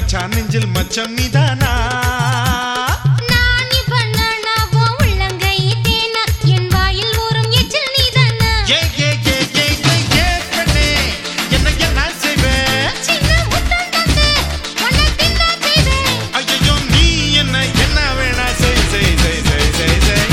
மச்சான் நெஞ்சில் மச்சம் நீதானா நான் இப்ப நானா உன் உள்ளங்கை தேனா என் வாயில் ஊறும் எச்சில் நீதானா ஏ ஏ ஏ ஏ ஏ ஏ பெண்ணே என்ன என்ன செய்வேன் சின்ன முத்தம் தந்து உன்னை தின்னா செய்வேன் ஐயோ நீ என்ன என்ன வேணா செய் செய் செய் செய் செய் செய்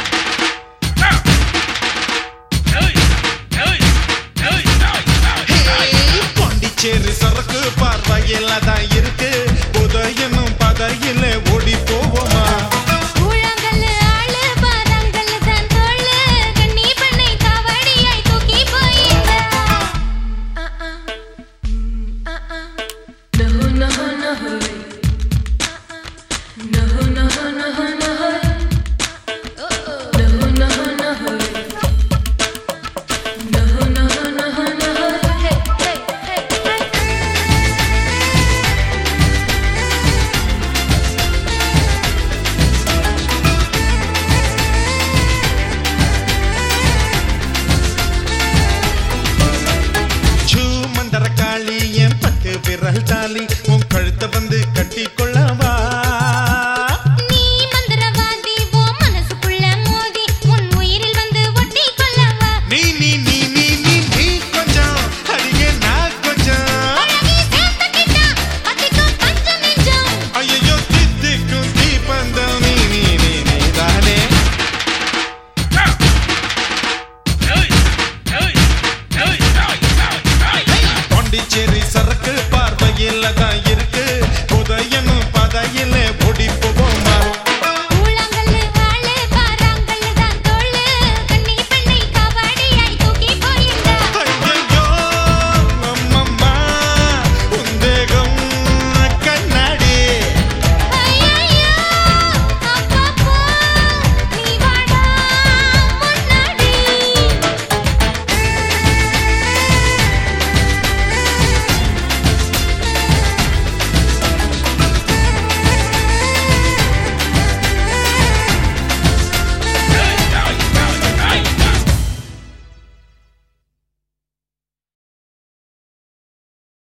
பாண்டிச்சேரி சரக்கு பார்வையில் தான் இருக்கு புதையனும் பதையில ஓடி போவோமா கூழாங்கல்லு ஆளு பாறாங்கல்லு தான் தோளு கண்ணி பெண்ணை காவடியாய் தூக்கி போயிட்ட ஆ ஆ ஆ ஆ No, no, no, hurry. No, no, no, no, hurry. No, no, no, hurry. No, no, no, no, hurry. ஹே ஹே ஹே ஹே சூ மந்தர காளி என் பட்டு விரல் தாலி உன் கழுத்தை வந்து கட்டி கொள்ள